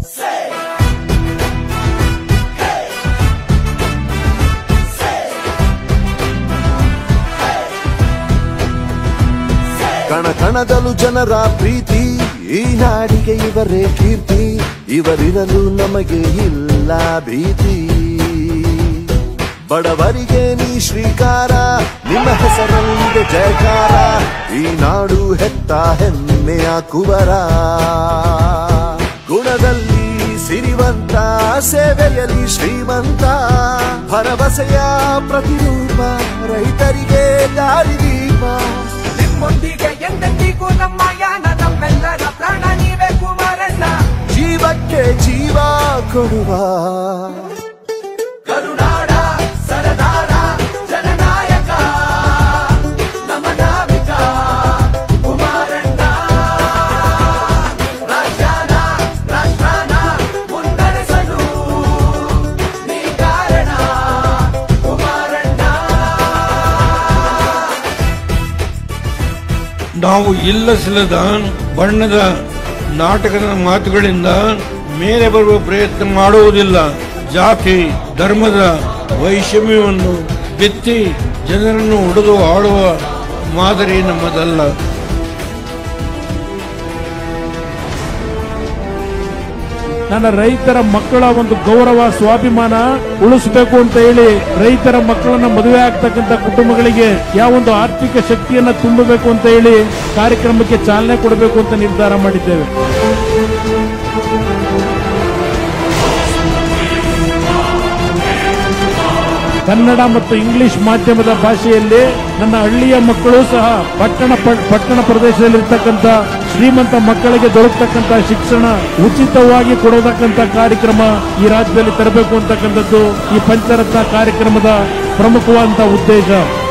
ಕಣ ಕಣದಲು ಜನರ ಪ್ರೀತಿ ಈ ನಾಡಿಗೆ ಇವರೇ ಕೀರ್ತಿ ಇವರಿರಲು ನಮಗೆ ಇಲ್ಲ ಭೀತಿ ಬಡವರಿಗೆ ನೀ ಶ್ರೀಕಾರ ನಿಮ್ಮ ಹೆಸರಲ್ಲಿದೆ ಜಯಕಾರ ಈ ನಾಡು ಹೆತ್ತ ಹೆಮ್ಮೆಯ ಕುವರ ಗುಣದಲ್ಲಿ ಸಿರಿವಂತ ಸೇವೆಯಲ್ಲಿ ಶ್ರೀಮಂತ ಭರವಸೆಯ ಪ್ರತಿರೂಪ ರೈತರಿಗೆ ದಾರಿದೀಪ ನಿಮ್ಮೊಂದಿಗೆ ಎಂದೆಂದಿಗೂ ನಮ್ಮ ಯಾನ ನಮ್ಮೆಲ್ಲರ ಪ್ರಾಣ ನೀವೇ ಕುಮಾರಣ್ಣ ಜೀವಕ್ಕೆ ಜೀವ ಕೊಡುವ ಕರುನಾಡ ಸರದಾರ ಜನನಾಯಕ ನಮ್ಮ ನಾವಿಕ ಕುಮಾರಣ್ಣ ರಾಜ್ಯಾನ ರಾಷ್ಟ್ರಾನ ಮುನ್ನಡೆಸಲು ನೀ ಕಾರಣ ಕುಮಾರಣ್ಣ ನಾವು ಇಲ್ಲಸಲ್ಲದ ಬಣ್ಣದ ನಾಟಕದ ಮಾತುಗಳಿಂದ ಮೇಲೆ ಬರುವ ಪ್ರಯತ್ನ ಮಾಡುವುದಿಲ್ಲ ಜಾತಿ ಧರ್ಮದ ವೈಷಮ್ಯವನ್ನು ಬಿತ್ತಿ ಜನರನ್ನು ಹೊಡೆದು ಆಡುವ ಮಾದರಿ ನಮ್ಮದಲ್ಲ ನನ್ನ ರೈತರ ಮಕ್ಕಳ ಒಂದು ಗೌರವ ಸ್ವಾಭಿಮಾನ ಉಳಿಸಬೇಕು ಅಂತ ಹೇಳಿ ರೈತರ ಮಕ್ಕಳನ್ನ ಮದುವೆ ಆಗ್ತಕ್ಕಂಥ ಕುಟುಂಬಗಳಿಗೆ ಯಾವೊಂದು ಆರ್ಥಿಕ ಶಕ್ತಿಯನ್ನ ತುಂಬಬೇಕು ಅಂತ ಹೇಳಿ ಕಾರ್ಯಕ್ರಮಕ್ಕೆ ಚಾಲನೆ ಕೊಡಬೇಕು ಅಂತ ನಿರ್ಧಾರ ಮಾಡಿದ್ದೇವೆ ಕನ್ನಡ ಮತ್ತು ಇಂಗ್ಲಿಷ್ ಮಾಧ್ಯಮದ ಭಾಷೆಯಲ್ಲಿ ನನ್ನ ಹಳ್ಳಿಯ ಮಕ್ಕಳು ಸಹ ಪಟ್ಟಣ ಪ- ಪಟ್ಟಣ ಪ್ರದೇಶದಲ್ಲಿರ್ತಕ್ಕಂಥ ಶ್ರೀಮಂತ ಮಕ್ಕಳಿಗೆ ದೊರಕತಕ್ಕಂಥ ಶಿಕ್ಷಣ ಉಚಿತವಾಗಿ ಕೊಡತಕ್ಕಂಥ ಕಾರ್ಯಕ್ರಮ ಈ ರಾಜ್ಯದಲ್ಲಿ ತರಬೇಕು ಅಂತಕ್ಕಂಥದ್ದು ಈ ಪಂಚರತ್ನ ಕಾರ್ಯಕ್ರಮದ ಪ್ರಮುಖವಾದಂತಹ ಉದ್ದೇಶ